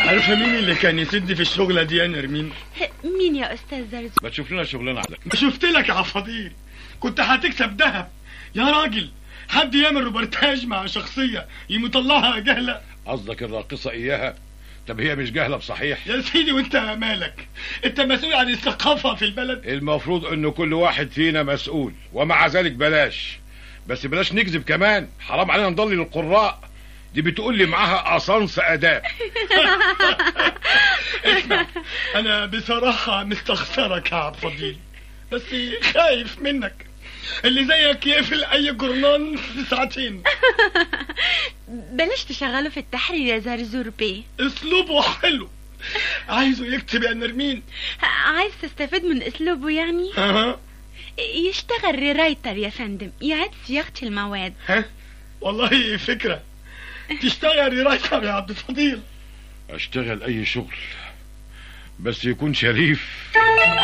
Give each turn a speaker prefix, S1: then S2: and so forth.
S1: عارفه مين اللي كان يسد في الشغله دي يا نرمين
S2: مين يا أستاذ زرزور
S3: ما تشوف لنا شغلنا على
S1: ما شفت لك يا عفضيل كنت هتكسب ذهب يا راجل حد يعمل روبرتاج مع شخصيه يمطلعها جهله
S3: قصدك الراقصة إياها طب هي مش جاهلة بصحيح
S1: يا سيدي وانت مالك انت مسؤول عن الثقافه في البلد
S3: المفروض انه كل واحد فينا مسؤول ومع ذلك بلاش بس بلاش نكذب كمان حرام علينا نضلل القراء دي بتقول لي معاها اسانس اداب
S1: اسمع انا بصراحه مستخسرك يا عبد الفضيل بس خايف منك اللي زيك يقفل اي جرنان في ساعتين
S2: بلاش تشغله في التحرير يا زرزور بيه
S1: اسلوبه حلو عايزه يكتب يا نرمين
S2: عايز تستفيد من أسلوبه يعني
S1: ها
S2: يشتغل ريرايتر يا فندم يعد صياغة المواد
S1: ها والله فكره تشتغل ريرايتر يا عبد الفضيل
S3: اشتغل اي شغل بس يكون شريف